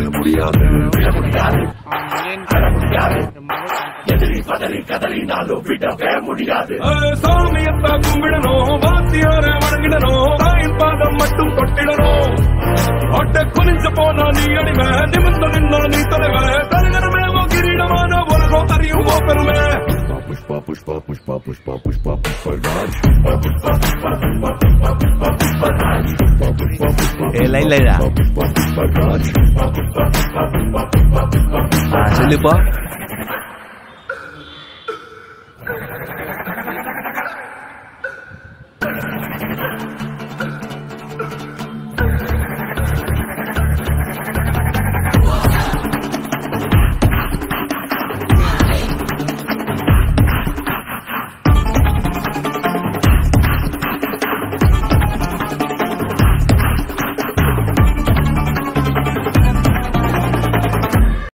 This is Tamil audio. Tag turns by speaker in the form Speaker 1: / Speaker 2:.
Speaker 1: முடியாது விட முடியாது
Speaker 2: முடியாது
Speaker 1: எதிரி பதறி கதறினாலும் விடவே முடியாது
Speaker 3: சாமியத்தா கும்பிடணும் வாத்தியார வணங்கிடணும் தாயின் பாதம் மட்டும் தொட்டிடணும் ஒட்ட குனிஞ்சு போனா நீ அடிமை நிமிர்ந்து நின்னா நீ தலைவ தலைவரமே கிரீடமான உலகம் அறியும் ஓ பெருமை
Speaker 1: புஷ்பா புஷ்பா புஷ்பா புஷ்பா புஷ்பா புஷ்பராஜ்
Speaker 2: ஏ லைன் லைனா
Speaker 1: புஷ்பராஜ்
Speaker 2: சொல்லுப்பா